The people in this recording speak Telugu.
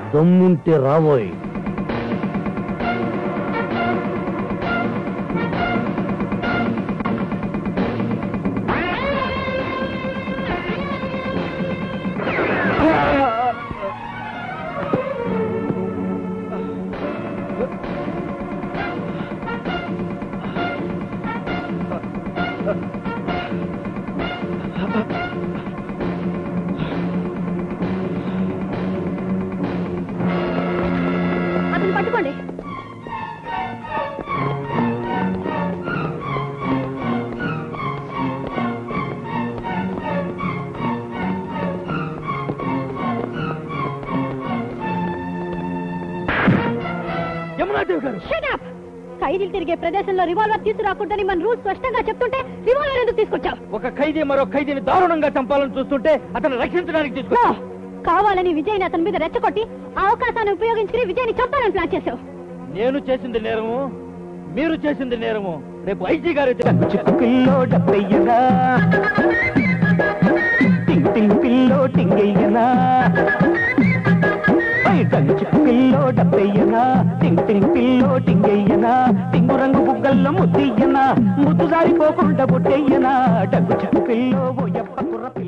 దమ్ముంటే రాబోయ్ అతను పట్టుకోండి యమునాదేవి గారు Shut up! ఖైదీలు తిరిగే ప్రదేశంలో రివాల్వర్ తీసుకురాకూడదని మన రూల్స్ స్పష్టంగా చెప్తుంటే రివాల్వర్ ఎందుకు తీసుకొచ్చావు ఒక ఖైదీ మరో ఖైదీని దారుణంగా చంపాలని చూస్తుంటే అతను రక్షించడానికి No! తీసుకొచ్చా కావాలని విజయ్ని అతని మీద రెచ్చగొట్టి ఆ అవకాశాన్ని ఉపయోగించుకుని విజయ్ని చంపాలని ప్లాన్ చేశావు నేను చేసింది నేరము మీరు చేసింది నేరము రేపు ఐజీ గారు చిక్కు పిల్లో డబ్బయ్యనా టింగ్ టింగ్ పిల్లో టింగయ్యనా చిక్కు పిల్లో డబ్బయ్యనా టింగ్ టింగ్ పిల్లో టింగయ్యనా టింగు రంగు బుగ్గల్లో ముద్దయ్యనా ముద్దు జారిపోకుండా బొట్టయ్యనా డగ్గు చిక్కు పిల్లో ఓ యప్ప కుర్ర పిల్ల